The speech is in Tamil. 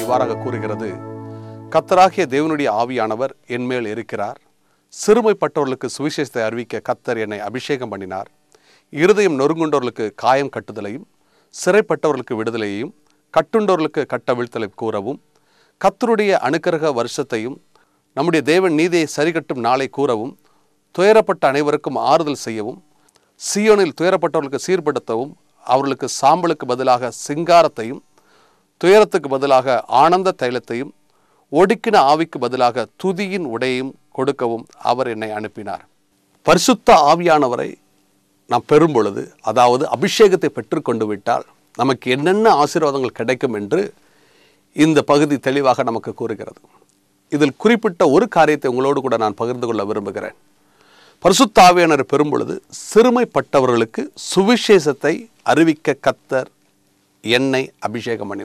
இவ்வாறாக கூறுகிறது கத்தராகிய தேவனுடைய ஆவியானவர் என்மேல் இருக்கிறார் சிறுமைப்பட்டவர்களுக்கு சுவிசேஷத்தை அறிவிக்க கத்தர் என்னை அபிஷேகம் பண்ணினார் இருதயம் நொறுங்குண்டவர்களுக்கு காயம் கட்டுதலையும் சிறைப்பட்டவர்களுக்கு விடுதலையையும் கட்டுண்டவர்களுக்கு கட்டவிழ்த்தலை கூறவும் கத்தருடைய அனுக்கிரக வருஷத்தையும் நம்முடைய தேவன் நீதியை சரிகட்டும் நாளை கூறவும் துயரப்பட்ட அனைவருக்கும் ஆறுதல் செய்யவும் சியோனில் துயரப்பட்டவர்களுக்கு சீர்படுத்தவும் அவர்களுக்கு சாம்பலுக்கு பதிலாக சிங்காரத்தையும் துயரத்துக்கு பதிலாக ஆனந்த தைலத்தையும் ஒடுக்கின ஆவிக்கு பதிலாக துதியின் உடையையும் கொடுக்கவும் அவர் என்னை அனுப்பினார் பரிசுத்த ஆவியானவரை நாம் பெறும் பொழுது அதாவது அபிஷேகத்தை பெற்றுக்கொண்டு விட்டால் நமக்கு என்னென்ன ஆசீர்வாதங்கள் கிடைக்கும் என்று இந்த பகுதி தெளிவாக நமக்கு கூறுகிறது இதில் குறிப்பிட்ட ஒரு காரியத்தை உங்களோடு கூட நான் பகிர்ந்து கொள்ள விரும்புகிறேன் பரிசுத்த ஆவியானவர் பெறும் பொழுது சிறுமைப்பட்டவர்களுக்கு சுவிசேஷத்தை அறிவிக்க கத்தர் என்னை அபிஷேகம் பண்ணினார்